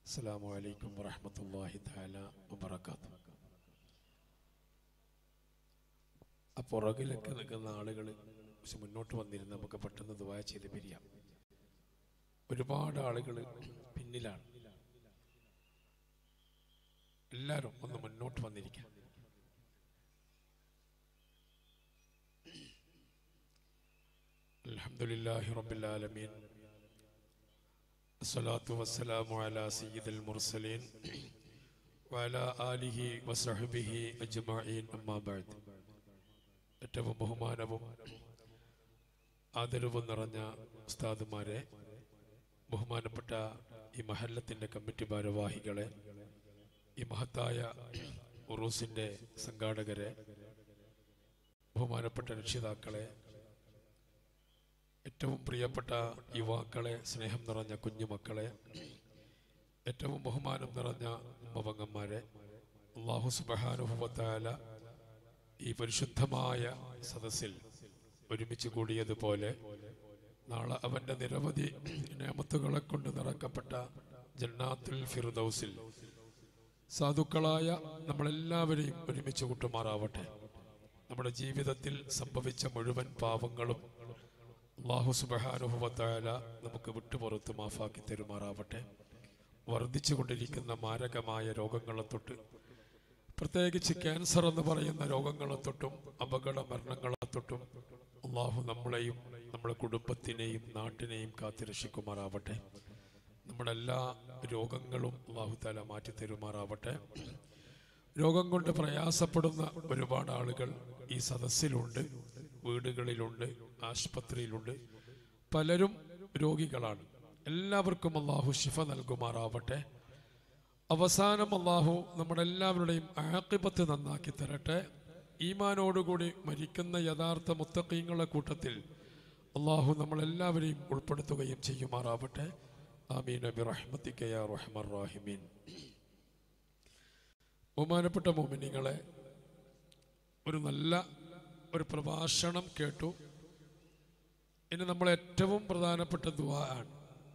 അസ്സാം വലൈക്കും വറഹമത്തല്ലാഹി താല വബർക്കാത്തു ആ പുറകിലൊക്കെ നിൽക്കുന്ന ആളുകൾ പക്ഷെ മുന്നോട്ട് വന്നിരുന്ന് നമുക്ക് പെട്ടെന്ന് ദുബായ ചെയ്ത് പിരിയാം ഒരുപാട് ആളുകൾ പിന്നിലാണ് എല്ലാവരും ഒന്ന് മുന്നോട്ട് വന്നിരിക്കാം അൽഹംദുലില്ലാഹി റബ്ബിൽ ആലമീൻ الصلاة والسلام على سيد المرسلين وعلى آله وصحبه أجمعين أما بعد ഏറ്റവും ബഹുമാനവും ആദരവും നിറഞ്ഞ ഉസ്താദുമാരെ ബഹുമാനപ്പെട്ട ഈ മഹല്ലത്തിൻ്റെ കമ്മിറ്റി ഭാരവാഹികളെ ഈ മഹത്തായ ഉറൂസിൻ്റെ സംഘാടകരെ ബഹുമാനപ്പെട്ട രക്ഷിതാക്കളെ ഏറ്റവും പ്രിയപ്പെട്ട യുവാക്കളെ സ്നേഹം നിറഞ്ഞ കുഞ്ഞുമക്കളെ ഏറ്റവും ബഹുമാനം നിറഞ്ഞ ഉമ്മവങ്ങന്മാരെ അള്ളാഹു സുബഹാനുഭവത്താല ഈ പരിശുദ്ധമായ സദസ്സിൽ ഒരുമിച്ച് കൂടിയതുപോലെ നാളെ അവൻ്റെ നിരവധി നിയമത്തുകളെ കൊണ്ട് നിറക്കപ്പെട്ട ജന്നാത്തുൽ ഫിർദൌസിൽ സാധുക്കളായ നമ്മളെല്ലാവരെയും ഒരുമിച്ച് കൂട്ടുമാറാവട്ടെ നമ്മുടെ ജീവിതത്തിൽ സംഭവിച്ച മുഴുവൻ പാപങ്ങളും അള്ളാഹു സുബഹാനുഭവത്തായ നമുക്ക് വിട്ടുപുറത്ത് മാഫാക്കി തരുമാറാവട്ടെ വർദ്ധിച്ചു കൊണ്ടിരിക്കുന്ന മാരകമായ രോഗങ്ങളെ തൊട്ട് പ്രത്യേകിച്ച് ക്യാൻസർ എന്ന് പറയുന്ന രോഗങ്ങളെ തൊട്ടും അപകട മരണങ്ങളെ തൊട്ടും അള്ളാഹു നമ്മളെയും നമ്മുടെ കുടുംബത്തിനെയും നാട്ടിനെയും കാത്തുരക്ഷിക്കുമാറാവട്ടെ നമ്മുടെ എല്ലാ രോഗങ്ങളും അള്ളാഹു താല മാറ്റി തരുമാറാവട്ടെ രോഗം കൊണ്ട് പ്രയാസപ്പെടുന്ന ഒരുപാട് ആളുകൾ ഈ സദസ്സിലുണ്ട് വീടുകളിലുണ്ട് ആശുപത്രിയിലുണ്ട് പലരും രോഗികളാണ് എല്ലാവർക്കും അള്ളാഹു ശിഫ നൽകുമാറാവട്ടെ അവസാനം അള്ളാഹു നമ്മുടെ എല്ലാവരുടെയും ആക്കിപത്ത് നന്നാക്കി തരട്ടെ ഈമാനോടുകൂടി മരിക്കുന്ന യഥാർത്ഥ മുത്തക്കീങ്ങളുടെ കൂട്ടത്തിൽ അള്ളാഹു നമ്മളെല്ലാവരെയും ഉൾപ്പെടുത്തുകയും ചെയ്യുമാറാവട്ടെ ആമീൻ നബി റഹ്മത്തിക്കയ റഹ്മർ റാഹിമീൻ ബഹുമാനപ്പെട്ട മോമിനിങ്ങളെ ഒരു നല്ല ഒരു പ്രഭാഷണം കേട്ടു ഇനി നമ്മൾ ഏറ്റവും പ്രധാനപ്പെട്ട ദുആ ആണ്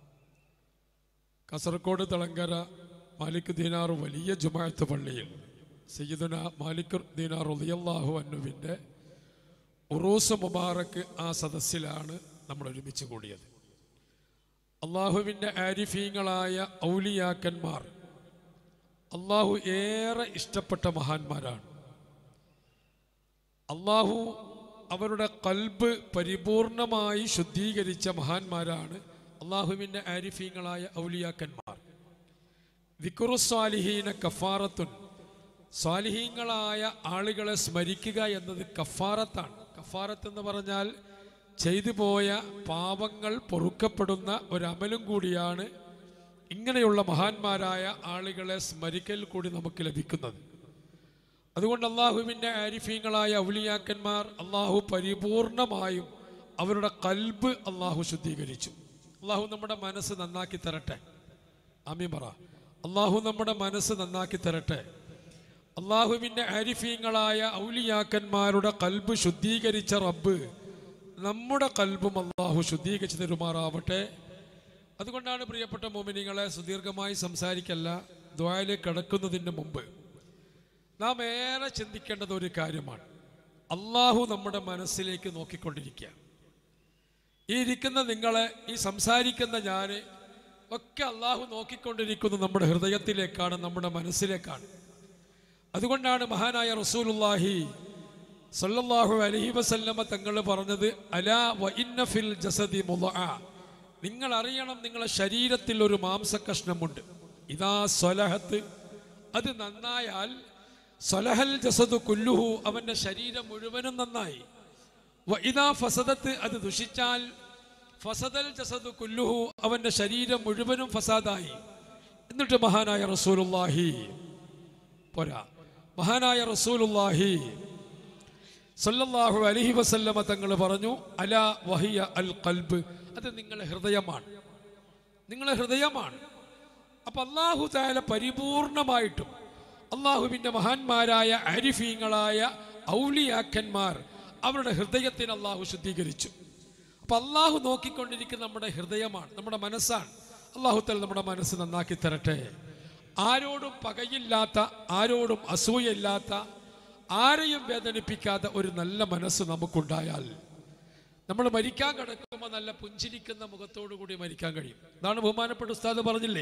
കാസർഗോഡ് തളങ്കര മാലിക് ദീനാർ വലിയ ജുമാഅത്ത് പള്ളിയിൽ സയ്യിദുന മാലിക് ദീനാർ ഉദയല്ലാഹു അന്നുവിൻ്റെ ഉറൂസ് മുബാറക്ക് ആ സദസ്സിലാണ് നമ്മൾ ഒരുമിച്ച് കൂടിയത് അള്ളാഹുവിൻ്റെ ആരിഫീങ്ങളായ ഔലിയാക്കന്മാർ അള്ളാഹു ഏറെ ഇഷ്ടപ്പെട്ട മഹാന്മാരാണ് അള്ളാഹു അവരുടെ കൽബ് പരിപൂർണമായി ശുദ്ധീകരിച്ച മഹാന്മാരാണ് അള്ളാഹുവിൻ്റെ ആരിഫീങ്ങളായ ഔലിയാക്കന്മാർ വിക്കുറുസ്വാലിഹീന കഫാറത്തുൻ സ്വാലിഹീങ്ങളായ ആളുകളെ സ്മരിക്കുക എന്നത് കഫാറത്താണ് കഫാറത്ത് എന്ന് പറഞ്ഞാൽ ചെയ്തു പോയ പാപങ്ങൾ പൊറുക്കപ്പെടുന്ന ഒരമലും കൂടിയാണ് ഇങ്ങനെയുള്ള മഹാന്മാരായ ആളുകളെ സ്മരിക്കൽ കൂടി നമുക്ക് ലഭിക്കുന്നത് അതുകൊണ്ട് അള്ളാഹുവിൻ്റെ ആരിഫീങ്ങളായ ഔലിയാക്കന്മാർ അള്ളാഹു പരിപൂർണമായും അവരുടെ കൽബ് അള്ളാഹു ശുദ്ധീകരിച്ചു അള്ളാഹു നമ്മുടെ മനസ്സ് നന്നാക്കി തരട്ടെ ആമീ പറ അള്ളാഹു നമ്മുടെ മനസ്സ് നന്നാക്കി തരട്ടെ അള്ളാഹുവിൻ്റെ ആരിഫീങ്ങളായ ഔലിയാക്കന്മാരുടെ കൽബ് ശുദ്ധീകരിച്ച റബ്ബ് നമ്മുടെ കൽബും അള്ളാഹു ശുദ്ധീകരിച്ച് തരുമാറാവട്ടെ അതുകൊണ്ടാണ് പ്രിയപ്പെട്ട മോമിനിങ്ങളെ സുദീർഘമായി സംസാരിക്കല്ല ദ്വായിലേക്ക് കടക്കുന്നതിന് മുമ്പ് നാം ഏറെ ചിന്തിക്കേണ്ടത് ഒരു കാര്യമാണ് അള്ളാഹു നമ്മുടെ മനസ്സിലേക്ക് നോക്കിക്കൊണ്ടിരിക്കുക ഈ ഇരിക്കുന്ന നിങ്ങളെ ഈ സംസാരിക്കുന്ന ഞാൻ ഒക്കെ അള്ളാഹു നോക്കിക്കൊണ്ടിരിക്കുന്നത് നമ്മുടെ ഹൃദയത്തിലേക്കാണ് നമ്മുടെ മനസ്സിലേക്കാണ് അതുകൊണ്ടാണ് മഹാനായ റസൂലുല്ലാഹി സല്ലല്ലാഹു അലൈഹി വസല്ലമ തങ്ങൾ പറഞ്ഞത് അലാ വ ഇന്ന ഫിൽ ജസദി മുളഅ നിങ്ങൾ അറിയണം നിങ്ങളുടെ ശരീരത്തിൽ ഒരു മാംസകഷ്ണമുണ്ട് ഇതാ സ്വലഹത്ത് അത് നന്നായാൽ സ്വലഹൽ ജസദു കുല്ലുഹു അവന്റെ ശരീരം മുഴുവനും നന്നായി വ ഇതാ ഫസദത്ത് അത് ദുഷിച്ചാൽ ഫസദൽ ജസദു കുല്ലുഹു അവന്റെ ശരീരം മുഴുവനും ഫസാദായി എന്നിട്ട് മഹാനായ റസൂലുല്ലാഹി പോരാ മഹാനായ റസൂലുല്ലാഹി സല്ലല്ലാഹു അലൈഹി വസല്ലമ തങ്ങൾ പറഞ്ഞു അല വഹിയ അൽ കൽബ് അത് നിങ്ങളുടെ ഹൃദയമാണ് നിങ്ങളുടെ ഹൃദയമാണ് അപ്പൊ അള്ളാഹു താല പരിപൂർണമായിട്ടും അള്ളാഹുവിൻ്റെ മഹാന്മാരായ അരിഫീങ്ങളായ ഔലിയാക്കന്മാർ അവരുടെ ഹൃദയത്തിന് അള്ളാഹു ശുദ്ധീകരിച്ചു അപ്പൊ അള്ളാഹു നോക്കിക്കൊണ്ടിരിക്കുന്ന നമ്മുടെ ഹൃദയമാണ് നമ്മുടെ മനസ്സാണ് അള്ളാഹുത്തൽ നമ്മുടെ മനസ്സ് നന്നാക്കി തരട്ടെ ആരോടും പകയില്ലാത്ത ആരോടും അസൂയയില്ലാത്ത ആരെയും വേദനിപ്പിക്കാത്ത ഒരു നല്ല മനസ്സ് നമുക്കുണ്ടായാൽ നമ്മൾ മരിക്കാൻ കിടക്കുമ്പോൾ നല്ല പുഞ്ചിരിക്കുന്ന മുഖത്തോടു കൂടി മരിക്കാൻ കഴിയും അതാണ് ബഹുമാനപ്പെട്ട ഉസ്താദ് പറഞ്ഞില്ലേ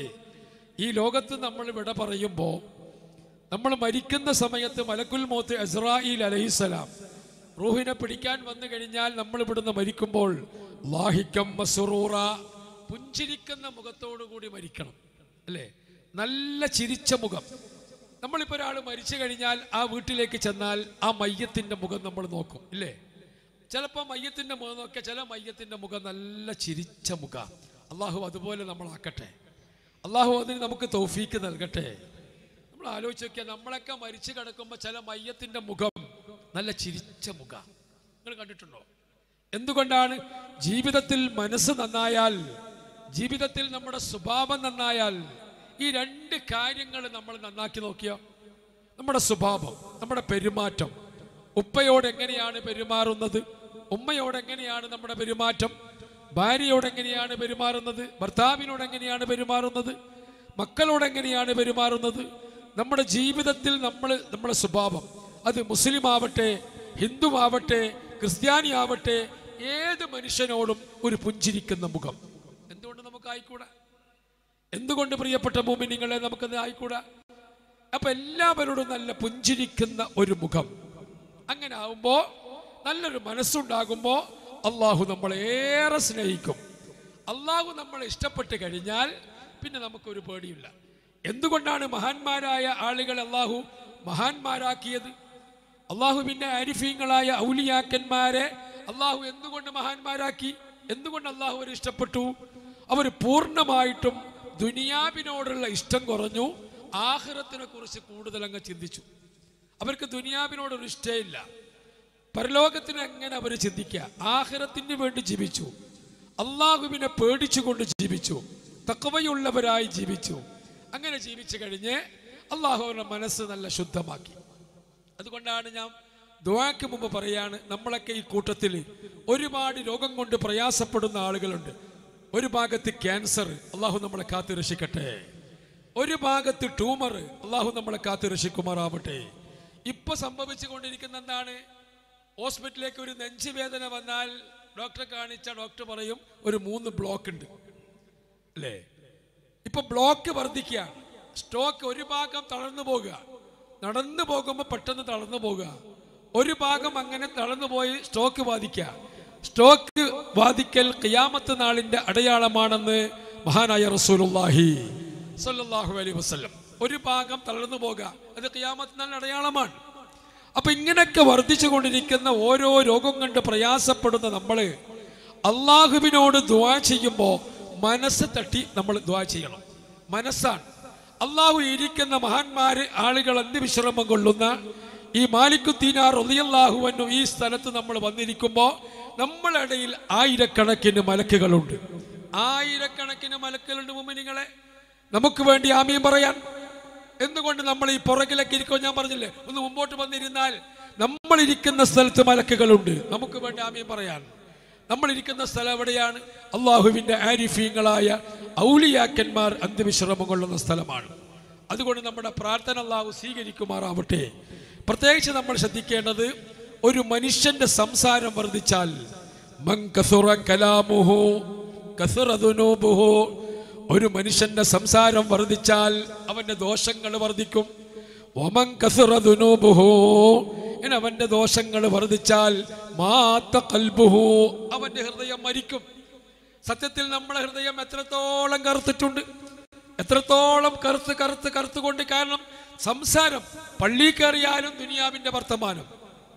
ഈ ലോകത്ത് നമ്മൾ വിട പറയുമ്പോൾ നമ്മൾ മരിക്കുന്ന സമയത്ത് മലക്കുൽ മോത്ത് അസ്രായിൽ അലഹിസലാം റൂഹിനെ പിടിക്കാൻ വന്നു കഴിഞ്ഞാൽ നമ്മൾ ഇവിടുന്ന് മരിക്കുമ്പോൾ ലാഹിക്കം മസുറൂറ പുഞ്ചിരിക്കുന്ന മുഖത്തോടു കൂടി മരിക്കണം അല്ലേ നല്ല ചിരിച്ച മുഖം നമ്മളിപ്പോൾ ഒരാൾ മരിച്ചു കഴിഞ്ഞാൽ ആ വീട്ടിലേക്ക് ചെന്നാൽ ആ മയ്യത്തിൻ്റെ മുഖം നമ്മൾ നോക്കും ഇല്ലേ ചിലപ്പോൾ മയ്യത്തിൻ്റെ മുഖം നോക്കിയാൽ ചില മയ്യത്തിൻ്റെ മുഖം നല്ല ചിരിച്ച മുഖം അള്ളാഹു അതുപോലെ നമ്മളാക്കട്ടെ അള്ളാഹു അതിന് നമുക്ക് തൗഫീക്ക് നൽകട്ടെ നമ്മൾ ആലോചിച്ച് നോക്കിയാൽ നമ്മളൊക്കെ മരിച്ചു കിടക്കുമ്പോൾ ചില മയ്യത്തിൻ്റെ മുഖം നല്ല ചിരിച്ച മുഖം നിങ്ങൾ കണ്ടിട്ടുണ്ടോ എന്തുകൊണ്ടാണ് ജീവിതത്തിൽ മനസ്സ് നന്നായാൽ ജീവിതത്തിൽ നമ്മുടെ സ്വഭാവം നന്നായാൽ ഈ രണ്ട് കാര്യങ്ങൾ നമ്മൾ നന്നാക്കി നോക്കിയോ നമ്മുടെ സ്വഭാവം നമ്മുടെ പെരുമാറ്റം ഉപ്പയോട് എങ്ങനെയാണ് പെരുമാറുന്നത് ഉമ്മയോട് എങ്ങനെയാണ് നമ്മുടെ പെരുമാറ്റം ഭാര്യയോട് എങ്ങനെയാണ് പെരുമാറുന്നത് ഭർത്താവിനോട് എങ്ങനെയാണ് പെരുമാറുന്നത് മക്കളോട് എങ്ങനെയാണ് പെരുമാറുന്നത് നമ്മുടെ ജീവിതത്തിൽ നമ്മൾ നമ്മുടെ സ്വഭാവം അത് മുസ്ലിം ആവട്ടെ ഹിന്ദു ആവട്ടെ ക്രിസ്ത്യാനി ആവട്ടെ ഏത് മനുഷ്യനോടും ഒരു പുഞ്ചിരിക്കുന്ന മുഖം എന്തുകൊണ്ട് നമുക്ക് ആയിക്കൂടാ എന്തുകൊണ്ട് പ്രിയപ്പെട്ട മോമിനിങ്ങളെ നമുക്കത് ആയിക്കൂടാ അപ്പൊ എല്ലാവരോടും നല്ല പുഞ്ചിരിക്കുന്ന ഒരു മുഖം അങ്ങനെ ആവുമ്പോ നല്ലൊരു മനസ്സുണ്ടാകുമ്പോ അള്ളാഹു നമ്മളെ ഏറെ സ്നേഹിക്കും അള്ളാഹു നമ്മളെ ഇഷ്ടപ്പെട്ട് കഴിഞ്ഞാൽ പിന്നെ നമുക്കൊരു പേടിയില്ല എന്തുകൊണ്ടാണ് മഹാന്മാരായ ആളുകൾ അള്ളാഹു മഹാന്മാരാക്കിയത് അള്ളാഹു പിന്നെ അരിഫീങ്ങളായ ഔലിയാക്കന്മാരെ അള്ളാഹു എന്തുകൊണ്ട് മഹാന്മാരാക്കി എന്തുകൊണ്ട് അള്ളാഹു അവർ ഇഷ്ടപ്പെട്ടു അവർ പൂർണ്ണമായിട്ടും ദുനിയാവിനോടുള്ള ഇഷ്ടം കുറഞ്ഞു ആഹ്റത്തിനെ കുറിച്ച് കൂടുതൽ അങ്ങ് ചിന്തിച്ചു അവർക്ക് ദുനിയാവിനോടൊരു ഇഷ്ടമില്ല പരലോകത്തിന് എങ്ങനെ അവർ ചിന്തിക്കുക ആഹ്റത്തിന് വേണ്ടി ജീവിച്ചു അള്ളാഹുവിനെ പേടിച്ചുകൊണ്ട് ജീവിച്ചു തക്കവയുള്ളവരായി ജീവിച്ചു അങ്ങനെ ജീവിച്ചു കഴിഞ്ഞ് അള്ളാഹു അവരുടെ മനസ്സ് നല്ല ശുദ്ധമാക്കി അതുകൊണ്ടാണ് ഞാൻ ദുവാക്ക് മുമ്പ് പറയാണ് നമ്മളൊക്കെ ഈ കൂട്ടത്തിൽ ഒരുപാട് രോഗം കൊണ്ട് പ്രയാസപ്പെടുന്ന ആളുകളുണ്ട് ഒരു ഭാഗത്ത് ക്യാൻസർ അള്ളാഹു നമ്മളെ കാത്തു രക്ഷിക്കട്ടെ ഒരു ഭാഗത്ത് ട്യൂമർ അള്ളാഹു നമ്മളെ കാത്തു രക്ഷിക്കുമാറാവട്ടെ ഇപ്പൊ സംഭവിച്ചു കൊണ്ടിരിക്കുന്ന എന്താണ് ഹോസ്പിറ്റലിലേക്ക് ഒരു നെഞ്ചുവേദന വന്നാൽ ഡോക്ടറെ കാണിച്ച ഡോക്ടർ പറയും ഒരു മൂന്ന് ബ്ലോക്ക് ഉണ്ട് അല്ലേ ഇപ്പൊ ബ്ലോക്ക് വർദ്ധിക്കുകയാണ് സ്റ്റോക്ക് ഒരു ഭാഗം തളർന്നു പോകുക നടന്നു പോകുമ്പോൾ പെട്ടെന്ന് തളർന്നു പോകുക ഒരു ഭാഗം അങ്ങനെ തളർന്നു പോയി സ്റ്റോക്ക് ബാധിക്കുക സ്റ്റോക്ക് ബാധിക്കൽ ഖിയാമത്ത് നാളിന്റെ അടയാളമാണെന്ന് മഹാനായ റസൂലുള്ളാഹി സ്വല്ലല്ലാഹു അലൈഹി വസല്ലം ഒരു ഭാഗം തളർന്നു പോകുക അത് ഖിയാമത്ത് നാളിന്റെ അടയാളമാണ് അപ്പൊ ഇങ്ങനെയൊക്കെ വർദ്ധിച്ചു കൊണ്ടിരിക്കുന്ന ഓരോ രോഗം കണ്ട് പ്രയാസപ്പെടുന്ന നമ്മള് അള്ളാഹുവിനോട് ദ്വാ ചെയ്യുമ്പോൾ മനസ്സ് തട്ടി നമ്മൾ ദ്വാ ചെയ്യണം മനസ്സാണ് അള്ളാഹു ഇരിക്കുന്ന മഹാന്മാര് ആളുകൾ അന്ത്യവിശ്രമം കൊള്ളുന്ന ഈ മാലിക്കുത്തീനാർ ഒലിയല്ലാഹുവന്നു ഈ സ്ഥലത്ത് നമ്മൾ വന്നിരിക്കുമ്പോൾ നമ്മളിടയിൽ ആയിരക്കണക്കിന് മലക്കുകളുണ്ട് ആയിരക്കണക്കിന് മലക്കുകളുണ്ട് മുമ്പിനിങ്ങളെ നമുക്ക് വേണ്ടി ആമീൻ പറയാൻ എന്തുകൊണ്ട് നമ്മൾ ഈ പുറകിലൊക്കെ ഇരിക്കുമോ ഞാൻ പറഞ്ഞില്ലേ ഒന്ന് മുമ്പോട്ട് വന്നിരുന്നാൽ നമ്മൾ ഇരിക്കുന്ന സ്ഥലത്ത് മലക്കുകളുണ്ട് നമുക്ക് വേണ്ടി ആമീൻ പറയാൻ നമ്മൾ ഇരിക്കുന്ന സ്ഥലം എവിടെയാണ് അള്ളാഹുവിന്റെ ആരിഫീങ്ങളായ ഔലിയാക്കന്മാർ അന്ത്യവിശ്രമം കൊള്ളുന്ന സ്ഥലമാണ് അതുകൊണ്ട് നമ്മുടെ പ്രാർത്ഥന അള്ളാഹു സ്വീകരിക്കുമാറാവട്ടെ പ്രത്യേകിച്ച് നമ്മൾ ശ്രദ്ധിക്കേണ്ടത് ഒരു മനുഷ്യന്റെ സംസാരം വർദ്ധിച്ചാൽ മൻ കസുറ കലാമുഹു കസുറ ദുനൂബുഹു ഒരു മനുഷ്യന്റെ സംസാരം വർദ്ധിച്ചാൽ അവന്റെ ദോഷങ്ങൾ വർദ്ധിക്കും ഒമൻ കസുറ ദുനൂബുഹു ഇനി അവന്റെ ദോഷങ്ങൾ വർദ്ധിച്ചാൽ മാത്ത കൽബുഹു അവന്റെ ഹൃദയം മരിക്കും സത്യത്തിൽ നമ്മളെ ഹൃദയം എത്രത്തോളം കറുത്തിട്ടുണ്ട് എത്രത്തോളം കറുത്ത് കറുത്ത് കറുത്തുകൊണ്ട് കാരണം സംസാരം പള്ളി കയറിയാലും ദുനിയാവിന്റെ വർത്തമാനം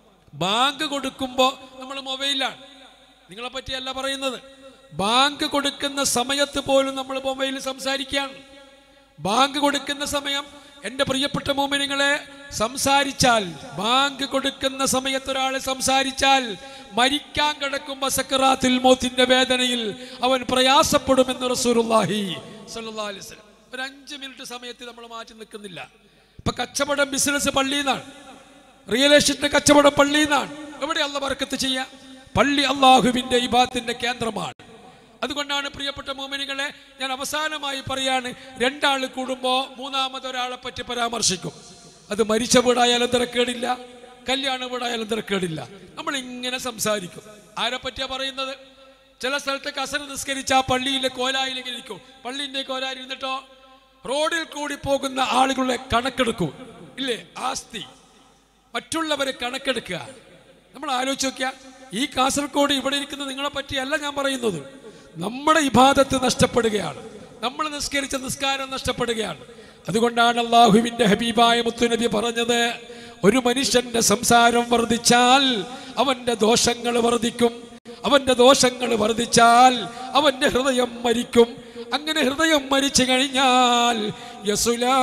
ബാങ്ക് കൊടുക്കുമ്പോൾ നമ്മൾ മൊബൈലാണ് നിങ്ങളെ പറ്റിയല്ല പറയുന്നത് ബാങ്ക് കൊടുക്കുന്ന സമയത്ത് പോലും നമ്മൾ മൊബൈലിൽ സംസാരിക്കുകയാണ് ബാങ്ക് കൊടുക്കുന്ന സമയം എൻ്റെ പ്രിയപ്പെട്ട മോമിനിങ്ങളെ സംസാരിച്ചാൽ ബാങ്ക് കൊടുക്കുന്ന സമയത്ത് ഒരാൾ സംസാരിച്ചാൽ മരിക്കാൻ കിടക്കുമ്പോ സക്കറാത്തിൽ മോത്തിന്റെ വേദനയിൽ അവൻ പ്രയാസപ്പെടുമെന്ന് റസൂലുള്ളാഹി സ്വല്ലല്ലാഹു അലൈഹി വസല്ലം ഒരു അഞ്ച് മിനിറ്റ് സമയത്ത് നമ്മൾ മാറ്റി നിൽക്കുന്നില്ല ഇപ്പൊ കച്ചവടം ബിസിനസ് പള്ളിയിൽ നിന്നാണ് റിയൽ എസ്റ്റേറ്റിന്റെ കച്ചവടം പള്ളിയിൽ നിന്നാണ് എവിടെ അല്ല വർക്കത്ത് ചെയ്യാം പള്ളി അള്ളാഹുവിന്റെ ഇബാത്തിന്റെ കേന്ദ്രമാണ് അതുകൊണ്ടാണ് പ്രിയപ്പെട്ട മോമിനികളെ ഞാൻ അവസാനമായി പറയാണ് രണ്ടാൾ കൂടുമ്പോൾ മൂന്നാമതൊരാളെ പറ്റി പരാമർശിക്കും അത് മരിച്ച വീടായാലും തിരക്കേടില്ല കല്യാണ വീടായാലും തിരക്കേടില്ല നമ്മൾ ഇങ്ങനെ സംസാരിക്കും ആരെ പറ്റിയാ പറയുന്നത് ചില സ്ഥലത്ത് കസര നിസ്കരിച്ച ആ പള്ളിയിലെ കോലായിലേക്ക് ഇരിക്കും പള്ളിന്റെ കോലായിൽ ഇരുന്നിട്ടോ റോഡിൽ കൂടി പോകുന്ന ആളുകളുടെ കണക്കെടുക്കും ഇല്ലേ ആസ്തി മറ്റുള്ളവരെ കണക്കെടുക്കുക നമ്മൾ ആലോചിച്ച് നോക്കിയ ഈ കാസർഗോഡ് ഇവിടെ ഇരിക്കുന്ന നിങ്ങളെ പറ്റിയല്ല ഞാൻ പറയുന്നത് നമ്മുടെ ഇബാദത്ത് നഷ്ടപ്പെടുകയാണ് നമ്മൾ നിസ്കരിച്ച നിസ്കാരം നഷ്ടപ്പെടുകയാണ് അതുകൊണ്ടാണ് അള്ളാഹുവിന്റെ ഹബീബായ മുത്തുനബി പറഞ്ഞത് ഒരു മനുഷ്യന്റെ സംസാരം വർദ്ധിച്ചാൽ അവന്റെ ദോഷങ്ങൾ വർദ്ധിക്കും അവന്റെ ദോഷങ്ങൾ വർദ്ധിച്ചാൽ അവന്റെ ഹൃദയം മരിക്കും അങ്ങനെ ഹൃദയം മരിച്ചു കഴിഞ്ഞാൽ യസുലാ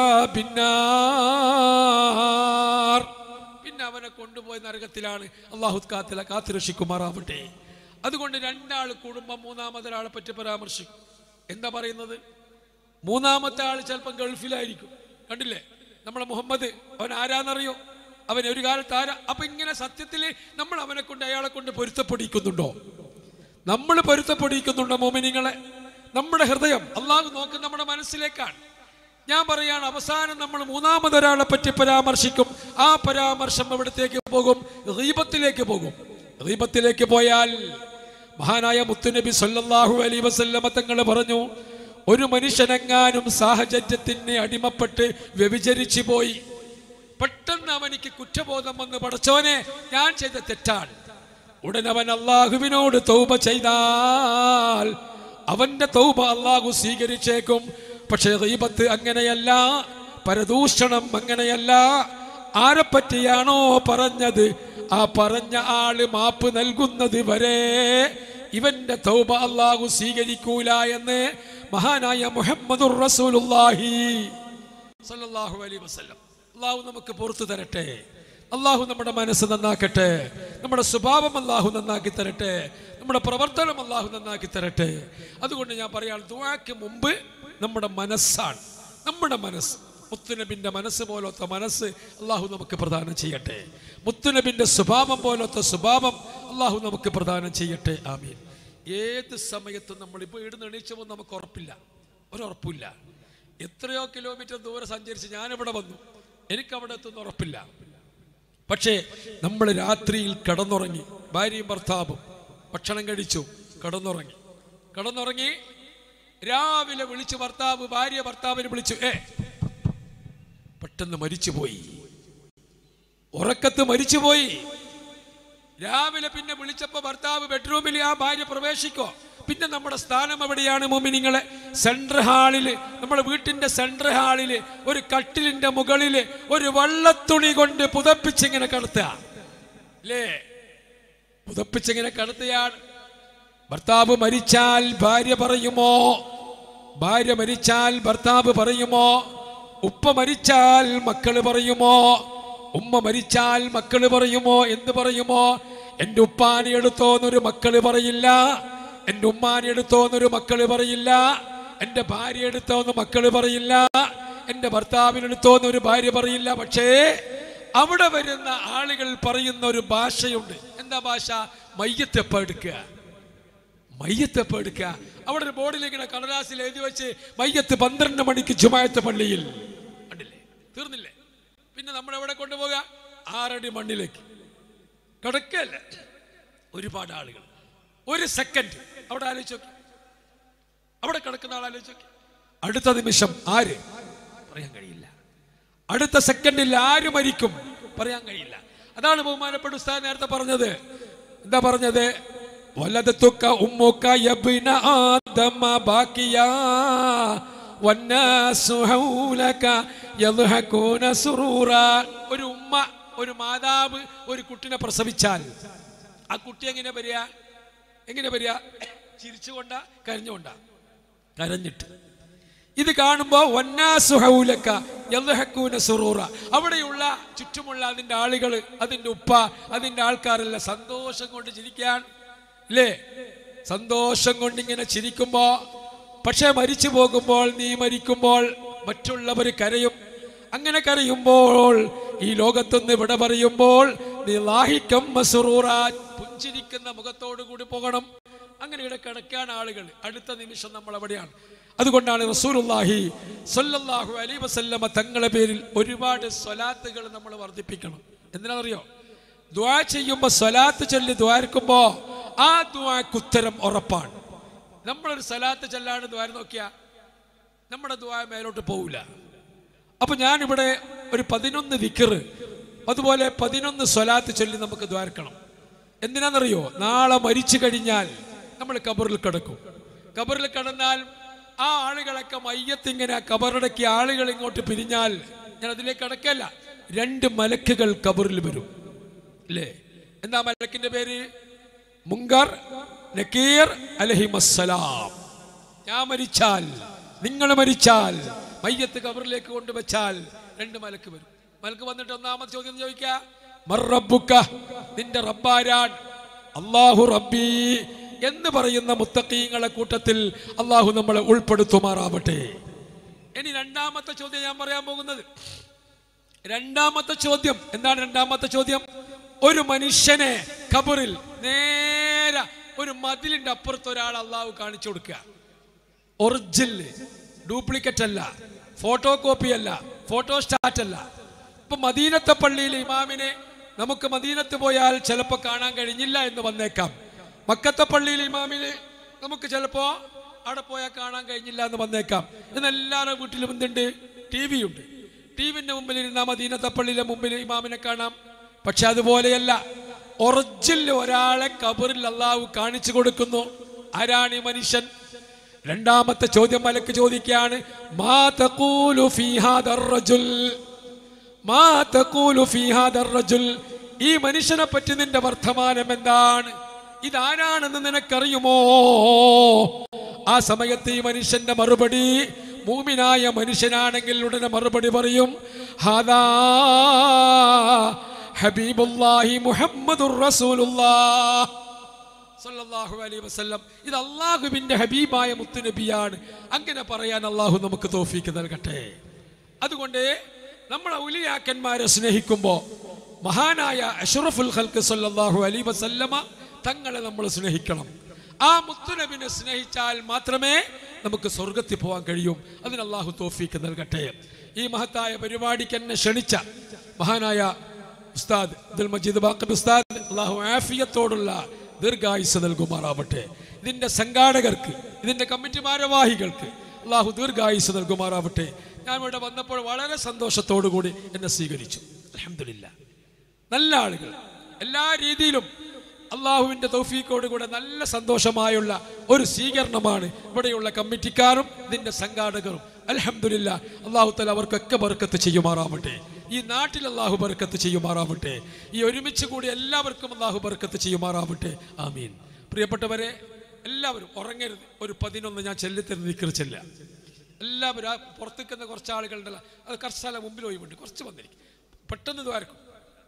ബിന്നാർ പിന്നെ അവനെ കൊണ്ടുപോയി നരകത്തിലാണ് അള്ളാഹു കാത്തില കാത്തിരക്ഷിക്കുമാറാവട്ടെ അതുകൊണ്ട് രണ്ടാൾ കുടുംബം മൂന്നാമതൊരാളെ പറ്റി പരാമർശിക്കും എന്താ പറയുന്നത് മൂന്നാമത്തെ ആൾ ചിലപ്പം ഗൾഫിലായിരിക്കും കണ്ടില്ലേ നമ്മുടെ മുഹമ്മദ് അവൻ ആരാന്നറിയോ അവൻ ഒരു കാലത്ത് ആരാ അപ്പൊ ഇങ്ങനെ സത്യത്തില് നമ്മൾ അവനെ കൊണ്ട് അയാളെ കൊണ്ട് പൊരുത്തപ്പെടിക്കുന്നുണ്ടോ നമ്മൾ പൊരുത്തപ്പെടിക്കുന്നുണ്ടോ മോമിനിങ്ങളെ നമ്മുടെ ഹൃദയം അള്ളാഹു നോക്കുന്ന നമ്മുടെ മനസ്സിലേക്കാണ് ഞാൻ പറയാണ് അവസാനം നമ്മൾ മൂന്നാമതൊരാളെ പറ്റി പരാമർശിക്കും ആ പരാമർശം എവിടത്തേക്ക് പോകും റീബത്തിലേക്ക് പോകും റീബത്തിലേക്ക് പോയാൽ മഹാനായ മുത്തുനബി സല്ലല്ലാഹു അലൈഹി വസല്ലമ തങ്ങൾ പറഞ്ഞു ഒരു മനുഷ്യനെങ്ങാനും സാഹചര്യത്തിന് അടിമപ്പെട്ട് വ്യഭിചരിച്ചു പോയി പെട്ടെന്ന് അവനിക്ക് കുറ്റബോധം വന്ന് പടച്ചോനെ ഞാൻ ചെയ്ത തെറ്റാണ് ഉടൻ അവൻ അള്ളാഹുവിനോട് തൗബ ചെയ്താൽ അവന്റെ തൗബ അള്ളാഹു സ്വീകരിച്ചേക്കും പക്ഷേ ഗീബത്ത് അങ്ങനെയല്ല പരദൂഷണം അങ്ങനെയല്ല ആരെപ്പറ്റിയാണോ പറഞ്ഞത് ആ പറഞ്ഞ ആള് മാപ്പ് നൽകുന്നത് വരെ ഇവന്റെ തൗബ അള്ളാഹു സ്വീകരിക്കൂല എന്ന് മഹാനായ മുഹമ്മദുർ റസൂലുള്ളാഹി സല്ലല്ലാഹു അലൈഹി വസല്ലം അള്ളാഹു നമുക്ക് പുറത്തു തരട്ടെ അള്ളാഹു നമ്മുടെ മനസ്സ് നന്നാക്കട്ടെ നമ്മുടെ സ്വഭാവം അള്ളാഹു നന്നാക്കി തരട്ടെ നമ്മുടെ പ്രവർത്തനം അള്ളാഹു നന്നാക്കി തരട്ടെ അതുകൊണ്ട് ഞാൻ പറയാം ദുആക്ക് മുമ്പ് നമ്മുടെ മനസ്സാണ് നമ്മുടെ മനസ്സ് മുത്തുനബിന്റെ മനസ്സ് പോലത്തെ മനസ്സ് അള്ളാഹു നമുക്ക് പ്രദാനം ചെയ്യട്ടെ മുത്തുനബിന്റെ സ്വഭാവം പോലത്തെ സ്വഭാവം അള്ളാഹു നമുക്ക് പ്രദാനം ചെയ്യട്ടെ ആമീൻ ഏത് സമയത്തും നമ്മൾ ഇപ്പോൾ ഇവിടുന്ന് എണീച്ചപ്പോൾ നമുക്ക് ഉറപ്പില്ല ഒരുറപ്പില്ല എത്രയോ കിലോമീറ്റർ ദൂരെ സഞ്ചരിച്ച് ഞാനിവിടെ വന്നു എനിക്ക് അവിടെ എത്തുന്ന ഉറപ്പില്ല പക്ഷേ നമ്മൾ രാത്രിയിൽ കടന്നുറങ്ങി ഭാര്യയും ഭർത്താവും ഭക്ഷണം കഴിച്ചു കടന്നുറങ്ങി കടന്നുറങ്ങി രാവിലെ വിളിച്ചു ഭർത്താവ് ഭാര്യ ഭർത്താവിനെ വിളിച്ചു ഏ പെട്ടെന്ന് മരിച്ചുപോയി ഉറക്കത്ത് മരിച്ചുപോയി രാവിലെ പിന്നെ വിളിച്ചപ്പോ ഭർത്താവ് ബെഡ്റൂമിൽ ആ ഭാര്യ പ്രവേശിക്കോ പിന്നെ നമ്മുടെ സ്ഥാനം എവിടെയാണ് മോമിനിങ്ങളെ സെൻട്രൽ ഹാളില് നമ്മുടെ വീട്ടിന്റെ സെൻട്രൽ ഹാളില് ഒരു കട്ടിലിന്റെ മുകളില് ഒരു വള്ളത്തുണി കൊണ്ട് പുതപ്പിച്ചിങ്ങനെ കടത്തുക അല്ലേ പുതപ്പിച്ചിങ്ങനെ കടത്തുകയാണ് ഭർത്താവ് മരിച്ചാൽ ഭാര്യ പറയുമോ ഭാര്യ മരിച്ചാൽ ഭർത്താവ് പറയുമോ ഉപ്പ മരിച്ചാൽ മക്കള് പറയുമോ ഉമ്മ മരിച്ചാൽ മക്കള് പറയുമോ എന്ത് പറയുമോ എന്റെ ഉപ്പാനെ എടുത്തോന്നൊരു മക്കള് പറയില്ല എന്റെ ഉമ്മാനെ എടുത്തോന്നൊരു മക്കള് പറയില്ല എന്റെ ഭാര്യ എടുത്തോന്ന് മക്കള് പറയില്ല എന്റെ ഭർത്താവിനെടുത്തോന്നൊരു ഭാര്യ പറയില്ല പക്ഷേ അവിടെ വരുന്ന ആളുകൾ പറയുന്ന ഒരു ഭാഷയുണ്ട് എന്താ ഭാഷ മയ്യത്തെപ്പ എടുക്കുക മയ്യത്തെപ്പ എടുക്കുക അവിടെ ഒരു ബോർഡിൽ ഇങ്ങനെ കടലാസിൽ എഴുതി വെച്ച് മയ്യത്ത് പന്ത്രണ്ട് മണിക്ക് ജുമായത്ത് പള്ളിയിൽ കണ്ടില്ലേ തീർന്നില്ലേ പിന്നെ നമ്മൾ എവിടെ കൊണ്ടുപോകുക ആറടി മണ്ണിലേക്ക് കിടക്കല്ല ഒരുപാട് ആളുകൾ ഒരു സെക്കൻഡ് അവിടെ ആലോചിച്ച് നോക്കി അവിടെ കിടക്കുന്ന ആൾ ആലോചിച്ച് നോക്കി അടുത്ത നിമിഷം ആര് പറയാൻ കഴിയില്ല അടുത്ത സെക്കൻഡിൽ ആര് മരിക്കും പറയാൻ കഴിയില്ല അതാണ് ബഹുമാനപ്പെട്ട ഉസ്താദ് നേരത്തെ പറഞ്ഞത് എന്താ പറഞ്ഞത് വലതുക്ക ഉമ്മുക്ക യബ്ന ആദമ ബാക്കിയാ വന്നാസു ഹൗലക യദ്ഹകൂന സുറൂറ ഒരു ഉമ്മ ഒരു മാതാവ് ഒരു കുട്ടിനെ പ്രസവിച്ചാൽ ആ കുട്ടി എങ്ങനെ വരിക എങ്ങനെ വരിക ചിരിച്ചുകൊണ്ടാ കരഞ്ഞുകൊണ്ടാ കരഞ്ഞിട്ട് ഇത് കാണുമ്പോൾ വന്നാസുഹൗലക്ക യദ്ഹക്കൂന സുറൂറ അവിടെയുള്ള ചുറ്റുമുള്ള അതിൻ്റെ ആളുകൾ അതിൻ്റെ ഉപ്പ അതിൻ്റെ ആൾക്കാരെല്ലാം സന്തോഷം കൊണ്ട് ചിരിക്കാൻ അല്ലേ സന്തോഷം കൊണ്ട് ഇങ്ങനെ ചിരിക്കുമ്പോ പക്ഷെ മരിച്ചു പോകുമ്പോൾ നീ മരിക്കുമ്പോൾ മറ്റുള്ളവർ കരയും അങ്ങനെ കരയുമ്പോൾ ഈ ലോകത്തുനിന്ന് ഇവിടെ പറയുമ്പോൾ നീ ലാഹിക്കം മസുറൂറ പുഞ്ചിരിക്കുന്ന മുഖത്തോടു കൂടി പോകണം അങ്ങനെ ഇവിടെ കിടക്കാൻ ആളുകൾ അടുത്ത നിമിഷം നമ്മൾ എവിടെയാണ് അതുകൊണ്ടാണ് റസൂലുള്ളാഹി സ്വല്ലല്ലാഹു അലൈഹി വസല്ലമ തങ്ങളെ പേരിൽ ഒരുപാട് സ്വലാത്തുകൾ നമ്മൾ വർദ്ധിപ്പിക്കണം എന്തിനാണെന്നറിയോ ദ്വാ ചെയ്യുമ്പോൾ സ്വലാത്ത് ചൊല്ലി ദ്വാരക്കുമ്പോൾ ആ ദ്വാക്ക് ഉത്തരം ഉറപ്പാണ് നമ്മളൊരു സ്വലാത്ത് ചൊല്ലാണ് ദ്വാരം നോക്കിയാ നമ്മുടെ ദ്വാ മേലോട്ട് പോവില്ല അപ്പൊ ഞാനിവിടെ ഒരു പതിനൊന്ന് വിക്കറ് അതുപോലെ പതിനൊന്ന് സ്വലാത്ത് ചൊല്ലി നമുക്ക് ദ്വാരക്കണം എന്തിനാണെന്നറിയോ നാളെ മരിച്ചു കഴിഞ്ഞാൽ നമ്മൾ കബറിൽ കിടക്കും കബറിൽ കിടന്നാൽ ആ ആളുകളൊക്കെ മയ്യത്തിങ്ങനെ കബറടക്കി ആളുകൾ ഇങ്ങോട്ട് പിരിഞ്ഞാൽ ഞാൻ അതിലേക്ക് കിടക്കല്ല രണ്ട് മലക്കുകൾ കബറിൽ വരും അല്ലേ എന്താ മലക്കിന്റെ പേര് മുങ്കർ നക്കീർ അലഹിമസ്സലാം ഞാൻ മരിച്ചാൽ നിങ്ങൾ മരിച്ചാൽ മയ്യത്ത് കബറിലേക്ക് കൊണ്ടുവച്ചാൽ രണ്ട് മലക്ക് വരും മലക്ക് വന്നിട്ട് ഒന്നാമത്തെ ചോദ്യം ചോദിക്ക മറബുക്ക നിന്റെ റബ്ബാരാൻ അള്ളാഹു റബ്ബി എന്ന് പറയുന്ന മുത്തക്കീങ്ങളെ കൂട്ടത്തിൽ അള്ളാഹു നമ്മളെ ഉൾപ്പെടുത്തുമാറാവട്ടെ ഇനി രണ്ടാമത്തെ ചോദ്യം ഞാൻ പറയാൻ പോകുന്നത് രണ്ടാമത്തെ ചോദ്യം എന്താണ് രണ്ടാമത്തെ ചോദ്യം ഒരു മനുഷ്യനെ ഖബറിൽ നേരെ ഒരു മതിലിന്റെ അപ്പുറത്ത് ഒരാൾ അള്ളാഹു കാണിച്ചു കൊടുക്കുക ഒറിജിനൽ ഡ്യൂപ്ലിക്കേറ്റ് അല്ല ഫോട്ടോ കോപ്പി അല്ല ഫോട്ടോ സ്റ്റാറ്റ് അല്ല ഇപ്പൊ മദീനത്തെ പള്ളിയിൽ ഇമാമിനെ നമുക്ക് മദീനത്ത് പോയാൽ ചിലപ്പോൾ കാണാൻ കഴിഞ്ഞില്ല എന്ന് വന്നേക്കാം മക്കത്തെ പള്ളിയിൽ ഇമാമിനെ നമുക്ക് ചിലപ്പോ അവിടെ പോയാൽ കാണാൻ കഴിഞ്ഞില്ല എന്ന് വന്നേക്കാം ഇന്ന് എല്ലാവരുടെ വീട്ടിലും എന്തുണ്ട് ടി വി ഉണ്ട് ടി വിന്റെ മുമ്പിൽ ഇരുന്ന മദീനത്തെ പള്ളിയിലെ മുമ്പിൽ ഇമാമിനെ കാണാം പക്ഷെ അതുപോലെയല്ല ഒറിജിനൽ ഒരാളെ കബറിൽ അള്ളാഹു കാണിച്ചു കൊടുക്കുന്നു ആരാണ് ഈ മനുഷ്യൻ രണ്ടാമത്തെ ചോദ്യം മലക്ക് ചോദിക്കുകയാണ് മാ തഖൂലു ഫീ ഹാദർ റജുൽ മാ തഖൂലു ഫീ ഹാദർ റജുൽ ഈ മനുഷ്യനെ പറ്റി നിന്റെ വർത്തമാനം എന്താണ് ഇതാരാണെന്ന് നിനക്കറിയുമോ ആ സമയത്ത് ഈ മനുഷ്യന്റെ മറുപടി മൂമിനായ മനുഷ്യനാണെങ്കിൽ ഉടനെ മറുപടി പറയും ഹാദാ ഹബീബുല്ലാഹി മുഹമ്മദുർ റസൂലുള്ളാഹ് സല്ലല്ലാഹു അലൈഹി വസല്ലം ഇത് അള്ളാഹുവിന്റെ ഹബീബായ മുത്തുനബിയാണ് അങ്ങനെ പറയാൻ അള്ളാഹു നമുക്ക് തോഫീക്ക് നൽകട്ടെ അതുകൊണ്ട് നമ്മൾ ഔലിയാക്കന്മാരെ സ്നേഹിക്കുമ്പോൾ മഹാനായ അഷ്റഫുൽ ഖൽക്ക് സല്ലല്ലാഹു അലൈഹി വസല്ലമ തങ്ങളെ നമ്മൾ സ്നേഹിക്കണം ആ മുത്തുനബിനെ സ്നേഹിച്ചാൽ മാത്രമേ നമുക്ക് സ്വർഗത്തിൽ പോകാൻ കഴിയും അതിന് അള്ളാഹു തോഫീക്ക് നൽകട്ടെ ഈ മഹത്തായ പരിപാടിക്ക് എന്നെ ക്ഷണിച്ച മഹാനായ ഉസ്താദ് അബ്ദുൽ മജീദ് ബാക്കബ് ഉസ്താദ് അള്ളാഹു ആഫിയത്തോടുള്ള ദീർഘായുസ് നൽകുമാറാവട്ടെ ഇതിന്റെ സംഘാടകർക്ക് ഇതിന്റെ കമ്മിറ്റി ഭാരവാഹികൾക്ക് അള്ളാഹു ദീർഘായുസ് നൽകുമാറാവട്ടെ ഞാൻ ഇവിടെ വന്നപ്പോൾ വളരെ സന്തോഷത്തോടു കൂടി എന്നെ സ്വീകരിച്ചു അലഹമില്ല നല്ല ആളുകൾ എല്ലാ രീതിയിലും അള്ളാഹുവിന്റെ തൗഫീഖോട് കൂടെ നല്ല സന്തോഷമായുള്ള ഒരു സ്വീകരണമാണ് ഇവിടെയുള്ള കമ്മിറ്റിക്കാരും ഇതിന്റെ സംഘാടകരും അലഹമില്ല അള്ളാഹു തല അവർക്കൊക്കെ ബർക്കത്ത് ചെയ്യുമാറാവട്ടെ ഈ നാട്ടിൽ അള്ളാഹു ബർക്കത്ത് ചെയ്യുമാറാവട്ടെ ഈ ഒരുമിച്ച് കൂടി എല്ലാവർക്കും അള്ളാഹു ബർക്കത്ത് ചെയ്യുമാറാവട്ടെ ആമീൻ പ്രിയപ്പെട്ടവരെ എല്ലാവരും ഉറങ്ങരുത് ഒരു പതിനൊന്ന് ഞാൻ ചെല്ലിത്തരുന്ന നിക്കറി ചെല്ല എല്ലാവരും ആ പുറത്തേക്കുന്ന കുറച്ച് ആളുകളുണ്ടല്ലോ അത് കർശാല മുമ്പിൽ ഒഴിവുണ്ട് കുറച്ച് വന്നിരിക്കും പെട്ടെന്ന് ദ്വാരക്കും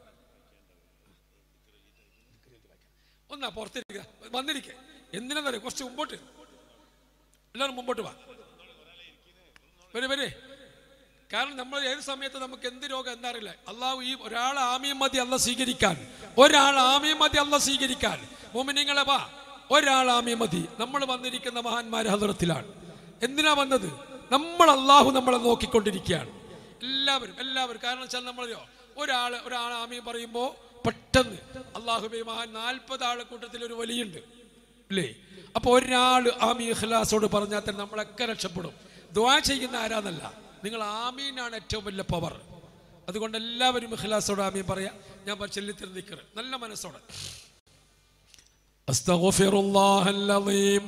ഒന്നാ പുറത്തിരിക്കുക വന്നിരിക്കുക എന്തിനാ കുറച്ച് മുമ്പോട്ട് എല്ലാവരും മുമ്പോട്ട് വാ വരെ വരെ കാരണം നമ്മൾ ഏത് സമയത്ത് നമുക്ക് എന്ത് രോഗം എന്താ അറിയില്ല അള്ളാഹു ഈ ഒരാൾ ആമിയം മതി അല്ല സ്വീകരിക്കാൻ ഒരാൾ ആമിയം മതി അല്ല സ്വീകരിക്കാൻ മോമിനിങ്ങളെ വാ ഒരാൾ ആമിയം മതി നമ്മൾ വന്നിരിക്കുന്ന മഹാന്മാരെ ഹദറത്തിലാണ് എന്തിനാ വന്നത് നമ്മൾ അള്ളാഹു നമ്മളെ നോക്കിക്കൊണ്ടിരിക്കുകയാണ് എല്ലാവരും എല്ലാവരും കാരണം വെച്ചാൽ നമ്മളറിയോ ഒരാൾ ഒരാൾ ആമിയം പറയുമ്പോൾ പെട്ടെന്ന് അള്ളാഹുബെ മഹാൻ നാൽപ്പത് ആളെ കൂട്ടത്തിൽ ഒരു വലിയുണ്ട് അല്ലേ അപ്പൊ ഒരാൾ ആമി ഇഖ്ലാസോട് പറഞ്ഞാൽ തന്നെ നമ്മളൊക്കെ രക്ഷപ്പെടും ദ്വാ ചെയ്യുന്ന ആരാന്നല്ല നിങ്ങൾ ആമീനാണ് ഏറ്റവും വലിയ പവർ അതുകൊണ്ട് എല്ലാവരും ഇഖ്ലാസോട് ആമീൻ പറയാ ഞാൻ ചെല്ലിത്തരം നിൽക്കറ് നല്ല മനസ്സോടെ أستغفر الله العظيم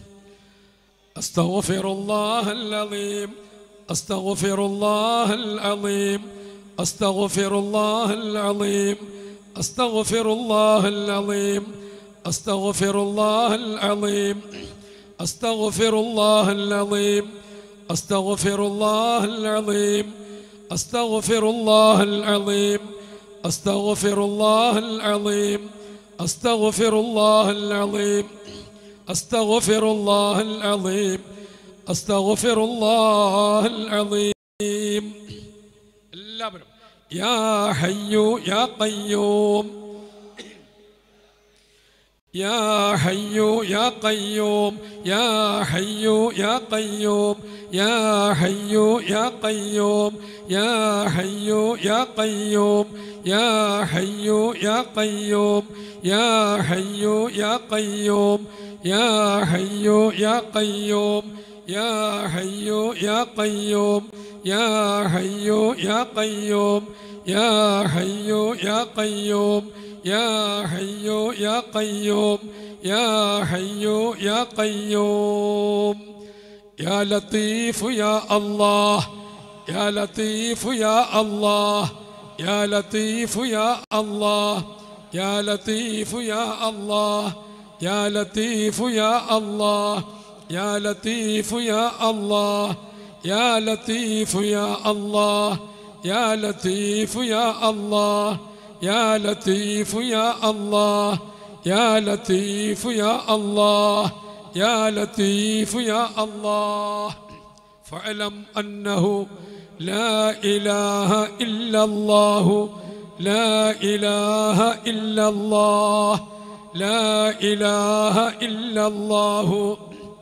أستغفر الله العظيم أستغفر الله العظيم أستغفر الله العظيم أستغفر الله العظيم أستغفر الله العظيم أستغفر الله العظيم أستغفر الله العظيم أستغفر الله العظيم أستغفر الله العظيم أستغفر الله العظيم أستغفر الله العظيم أستغفر الله العظيم എല്ലാവരും يا حي يا قيوم يا حي يا قيوم يا حي يا قيوم يا حي يا قيوم يا حي يا قيوم يا حي يا قيوم يا حي يا قيوم يا حي يا قيوم يا حي يا قيوم يا حي يا قيوم يا حي يا قيوم يا حي يا قيوم يا حي يا قيوم يا لطيف يا الله يا لطيف يا الله يا لطيف يا الله يا لطيف يا الله يا لطيف يا الله يا لطيف يا الله يا لطيف يا الله يا لطيف يا الله يا لطيف يا الله يا لطيف يا الله يا لطيف يا الله فاعلم انه لا اله الا الله لا اله الا الله لا اله الا الله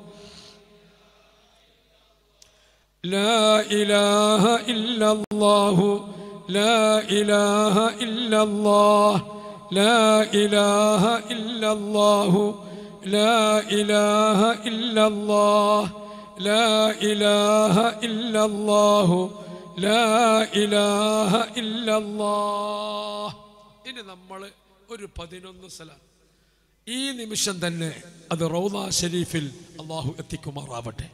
لا إله إلا الله لا إله إلا الله لا إله إلا الله لا إله إلا الله لا إله إلا الله لا إله إلا الله ഇനി നമ്മൾ ഒരു പതിനൊന്ന് സ്ഥലം ഈ നിമിഷം തന്നെ അത് റൗദ ഷരീഫിൽ അള്ളാഹു എത്തിക്കുമാറാവട്ടെ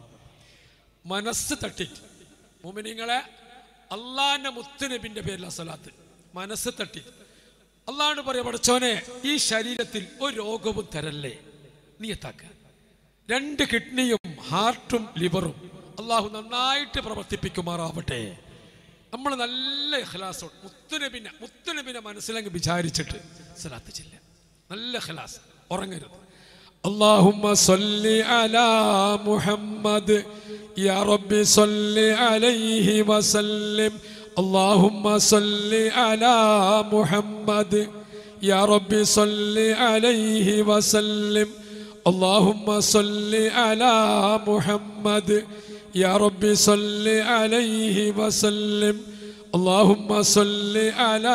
മനസ്സ് തട്ടിട്ട് മുമിനിങ്ങളെ അള്ളാന്റെ മുത്തുനബിന്റെ പേരില സലാത്ത് മനസ്സ് തട്ടി അള്ളാഹ് പറയാ പഠിച്ചോനെ ഈ ശരീരത്തിൽ ഒരു രോഗവും തരല്ലേ നീയത്താക്ക രണ്ട് കിഡ്നിയും ഹാർട്ടും ലിവറും അള്ളാഹു നന്നായിട്ട് പ്രവർത്തിപ്പിക്കുമാറാവട്ടെ നമ്മൾ നല്ല ഖലാസോട് മുത്തുനബിനെ മുത്തുനബിനെ മനസ്സിലങ്ങ് വിചാരിച്ചിട്ട് സലാത്ത് ചെല്ല നല്ല ഖലാസ് ഉറങ്ങരുത് اللهم صل على محمد يا رب صل عليه وسلم اللهم صل على محمد يا رب صل عليه وسلم اللهم صل على محمد يا رب صل عليه وسلم اللهم صل على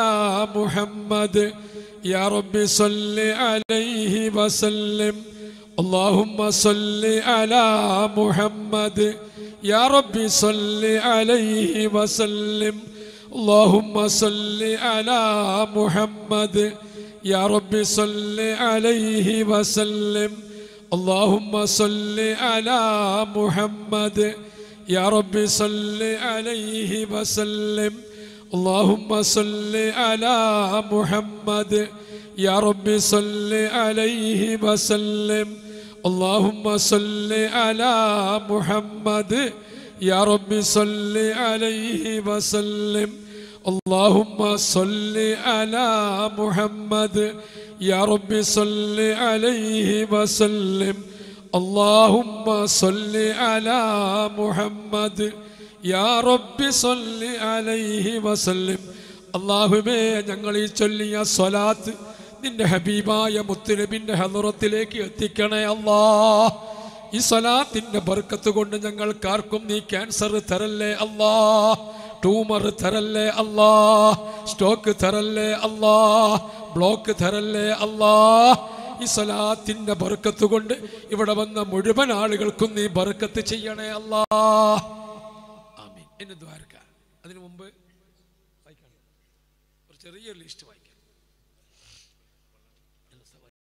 محمد يا رب صل عليه وسلم اللهم صل على محمد يا رب صل عليه وسلم اللهم صل على محمد يا رب صل عليه وسلم اللهم صل على محمد يا رب صل عليه وسلم اللهم صل على محمد يا رب صل عليه وسلم اللهم صل على محمد يا رب صل عليه وسلم اللهم صل على محمد يا رب صل عليه وسلم اللهم صل على محمد യാ റബ്ബി സല്ലി അലൈഹി വസല്ലം അള്ളാഹുമേ ഞങ്ങൾ ഈ ചൊല്ലിയ സ്വലാത്ത് നിന്റെ ഹബീബായ മുത്തുനബിന്റെ ഹലുറത്തിലേക്ക് എത്തിക്കണേ അല്ലാ ഈ സ്വലാത്തിന്റെ ബർക്കത്ത് കൊണ്ട് ഞങ്ങൾക്കാർക്കും നീ ക്യാൻസർ തരല്ലേ അല്ലാ ട്യൂമർ തരല്ലേ അല്ലാ സ്റ്റോക്ക് തരല്ലേ അല്ലാ ബ്ലോക്ക് തരല്ലേ അല്ലാ ഈ സ്വലാത്തിന്റെ ബർക്കത്ത് കൊണ്ട് ഇവിടെ വന്ന മുഴുവൻ ആളുകൾക്കും നീ ബർക്കത്ത് ചെയ്യണേ അല്ലാ ആമീൻ എന്നെ ദ്വാരക്ക അതിനു മുമ്പ് വായിക്കാം ഒരു ചെറിയൊരു ലിസ്റ്റ് വായിക്കാം